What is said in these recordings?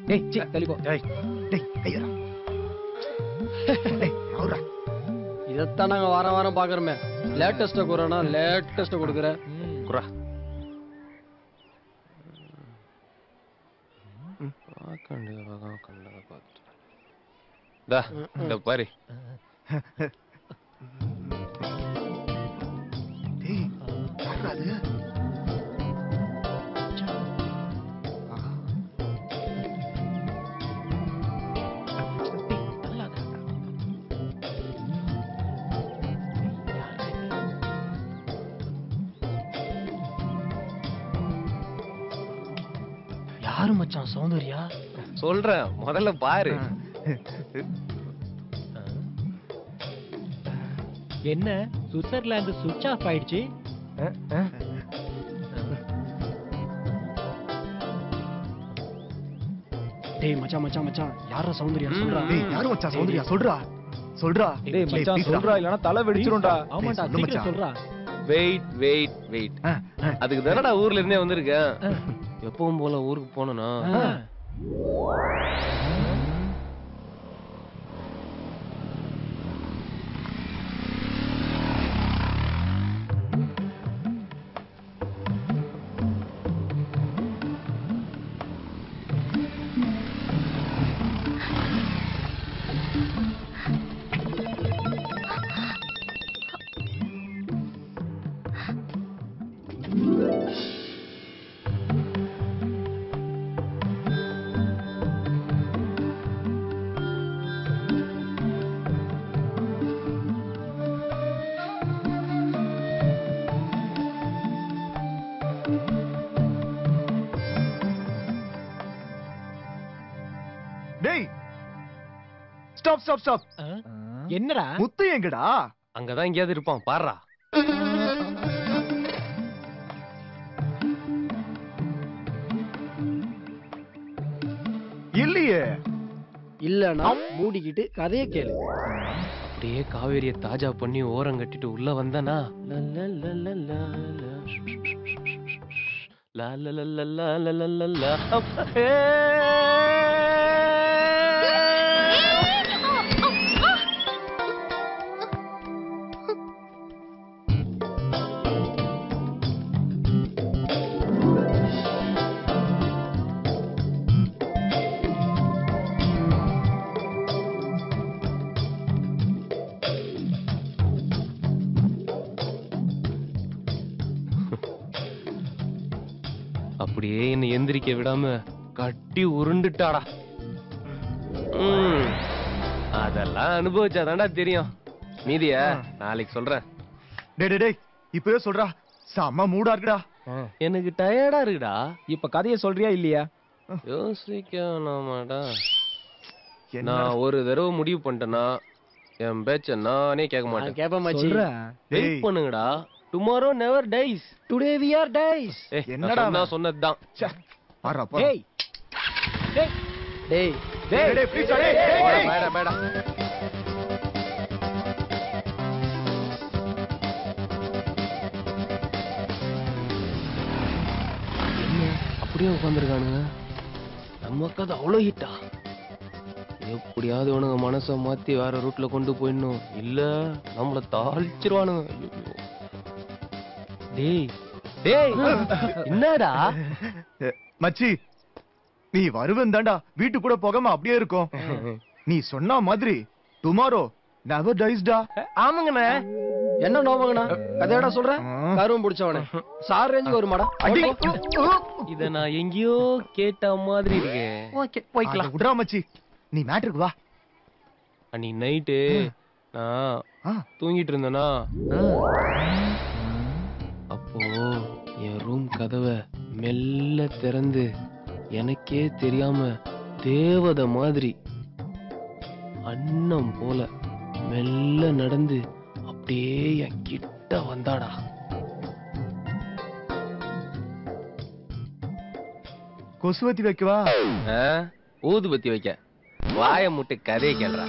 டேய் சி தள்ளிப்போ டேய் டேய் கையடா டேய் அவரா இதைத்தான் நாங்க வாரம் வாரம் பாக்குறோமே லேட்டஸ்ட குறனா லேட்டஸ்ட கொடுக்குற குறா இந்த பாரு டேய் யாரா அது யாரு மச்சான் சௌந்தர்யா சொல்றேன் முதல்ல பாரு என்ன சுவிட்சர்லாந்து சுவிட்ச் ஆஃப் ஆயிடுச்சு டேய் மச்சான் மச்சான் மச்சான் யாரா சௌந்தர்யா சொல்றா டேய் யாரும் மச்சான் சௌந்தர்யா சொல்றா சொல்றா டேய் மச்சான் please டா. சொல்றா இல்லனா தலை வெடிச்சிரும்டா ஆமாண்டா சொல்லு சீக்கிரம் மச்சான். சொல்றா வெயிட் வெயிட் வெயிட் ஆ, ஆ. அதுக்கு தானடா ஊர்ல இருந்தே வந்திருக்கேன் எப்பவும் போல ஊருக்கு போனனா ஆ. டேய் ஸ்டாப் ஸ்டாப் ஸ்டாப் ஆ? என்னடா முத்து எங்கடா அங்கதான் எங்கேயாவது இருப்பான் பாருடா இல்லையே இல்லனா மூடிக்கிட்டு கதைய கேளு அப்படியே காவேரிய தாஜா பண்ணி ஓரம் கட்டிட்டு உள்ள வந்தனா லா லா லா லா லா லா லா லா லா. அப்ப- ஏ! அப்படியே என்னை எந்திரிக்க விடாம கட்டி உருண்டுட்டாடா ம், அதெல்லாம் அனுபவிச்சாதான்டா தெரியும் மீதிய நாளைக்கு சொல்றேன் டேய் டேய் டேய் இப்பவே சொல்றா செம்ம மூடா இருக்குடா எனக்கு டயர்டா இருக்குடா இப்ப கதையை சொல்றியா இல்லையா யோசிக்கணுமாடா என்ன நான் ஒரு தடவை முடிவு பண்ணிட்டேன்னா என் பேச்ச நானே கேட்க நான் மாட்டேன் கேப்ப மச்சி சொல்றா டேய் வெயிட் பண்ணுங்கடா tomorrow never dies today we are dies என்னடா என்னடா அவன்? சொன்னதுதான் ச்சே, பாருடா, பாரு. டேய் டேய் டேய் டேய் டேய் please டா, டேய், டேய், போடா, டேய். பேடா பேடா என்ன அப்படியே உட்காந்துருக்கானுங்க நம்ம கதை அவ்வளோ ஹிட்டா எப்படியாவது இவனுங்க மனசை மாத்தி வேற ரூட்ல கொண்டு போயிடணும் இல்ல நம்மள தாளிச்சிருவானுங்க ஐயோ. டேய் டேய் என்னடா மச்சி நீ வருவன் தாண்டா வீட்டு கூட போகாம அப்படியே இருக்கும் நீ சொன்ன மாதிரி டுமாரோ நெவர் டைஸ்டா ஆமாங்கண்ணே என்ன நோபங்கண்ணா கதையடா சொல்ற கருவம் பிடிச்சவனே சார் ரேஞ்சுக்கு வருமாடா அடி இத நான் எங்கேயோ கேட்ட மாதிரி இருக்கே ஓகே போய்க்கலாம் விடுறா மச்சி நீ மேட்ருக்கு வா அன்னைக்கு நைட்டு நான் ஆ. தூங்கிட்டு இருந்தேனா அப்போ என் ரூம் கதவை மெல்ல திறந்து எனக்கே தெரியாம தேவதை மாதிரி அன்னம் போல மெல்ல நடந்து அப்படியே என் கிட்ட வந்தாடா கொசுவத்தி வைக்கவா ஆ? ஊதுபத்தி வைக்க வாய முட்டு கதையை கேள்றா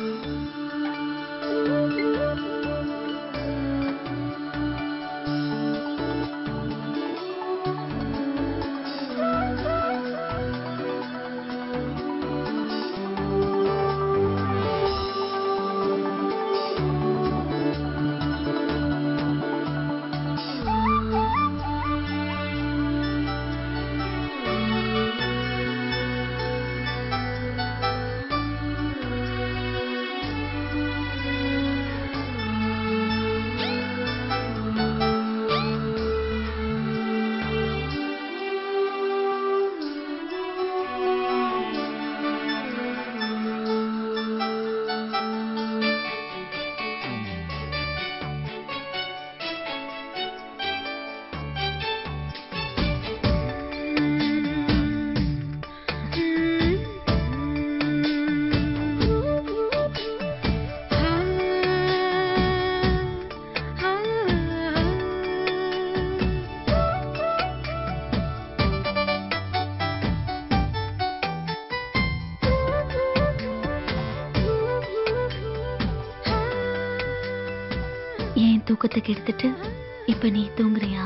தூக்கத்துக்கு எடுத்துட்டு இப்ப நீ தூங்குறியா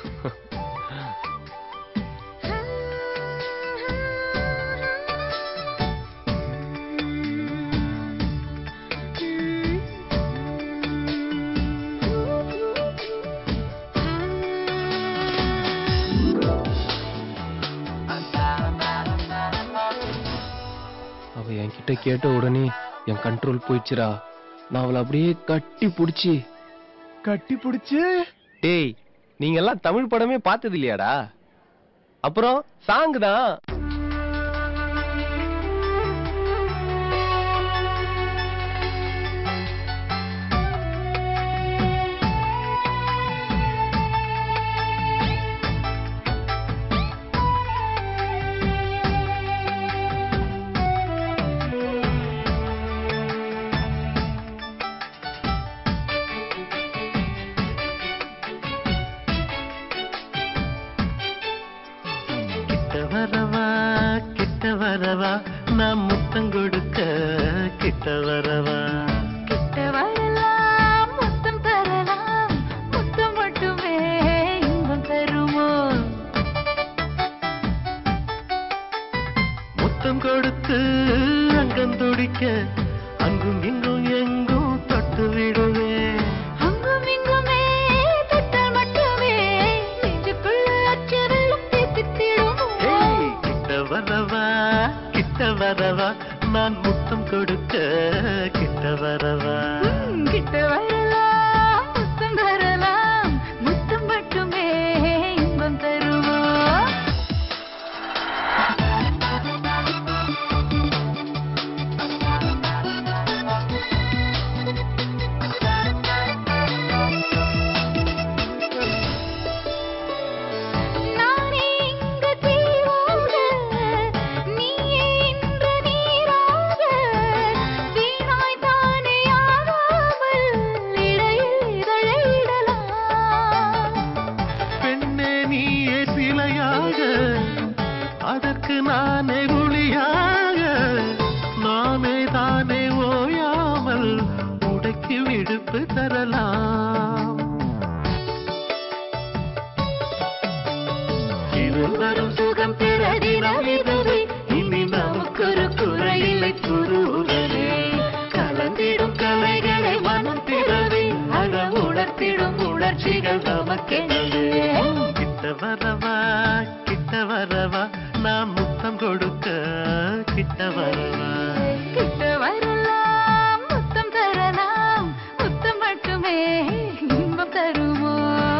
அவ என்கிட்ட கேட்ட உடனே என் கண்ட்ரோல் போயிடுச்சுடா நான் அவளை அப்படியே கட்டி புடிச்சு கட்டி புடிச்சு டேய் நீங்க எல்லாம் தமிழ் படமே பார்த்தது இல்லையாடா அப்புறம் சாங் தான் கிட்ட வரவா கிட்ட வரவா நான் முத்தம் கொடுக்க கிட்ட வரவா கிட்ட வரலாம் முத்தம் பெறலாம் முத்தம் மட்டுமே இன்பம் தருமோ முத்தம் கொடுத்து அங்கம் துடிக்க அங்கும் இங்கும் எங்கும் தொட்டு விடுவேன் அங்கும் இங்குமே தொட்டால் மட்டுமே நெஞ்சுக்குள்ள அச்சரலும் பேசித்திடுமோ ஏய், கிட்ட வரவா கிட்ட வரவா நான் முத்தம் கொடுக்க கிட்ட வரவா ம், கிட்ட வரலாம் முத்தம் தரலாம் முத்தம் மட்டுமே இன்பம் தருமோ நானே இங்கு தீவாக நீயே இன்று நீராக வீணாய் தானே ஆகாமல் இடையில் இதழையிடலாம் பெண்ணே நீயே சிலையாக அதற்கு நானே ஒளியாக நாமே தானே ஓயாமல் உடைக்கு விடுப்பு தரலாம் இதில் வரும் சுகம் பெற தினம் இதுவே இனி நமக்கொரு குறையில்லை குருவரே கலந்திடும் கலைகளை மனம் திறவே அக உணர்த்திடும் உணர்ச்சிகள் நமக்கெனவே கிட்ட வரவா கிட்ட வரவா நான் முத்தம் கொடுக்க கிட்ட வரவா கிட்ட வரலாம் முத்தம் தரலாம் முத்தம் மட்டுமே இன்பம் தருமோ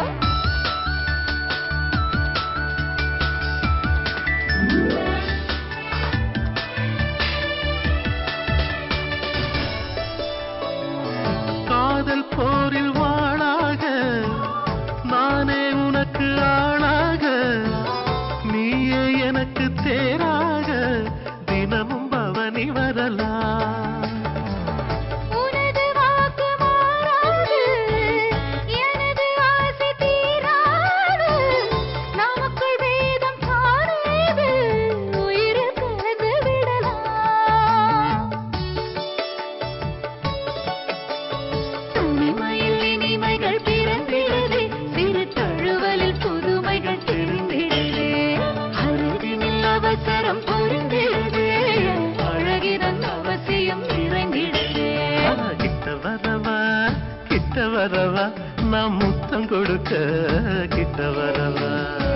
காதல் போரில் வாழாக நானே உனக்கு ஆளாக நீயே எனக்கு தேராக தினமும் பவனி வரலாம் உனது வாக்கு மாறாது எனது ஆசை தீராது நமக்குள் வேதம் சாரேது உயிரில் கலந்து விடலாம் தனிமையில் இனிமைகள் பிறந்திடுதே சிறு தழுவலில் புதுமைகள் தெரிந்திடுதே அருகினில் அவசரம் புரிந்திடுதே அழகிதன் அவசியம் நிறைந்திடுதே கிட்ட வரவா கிட்ட வரவா நான் முத்தம் கொடுக்க கிட்ட வரவா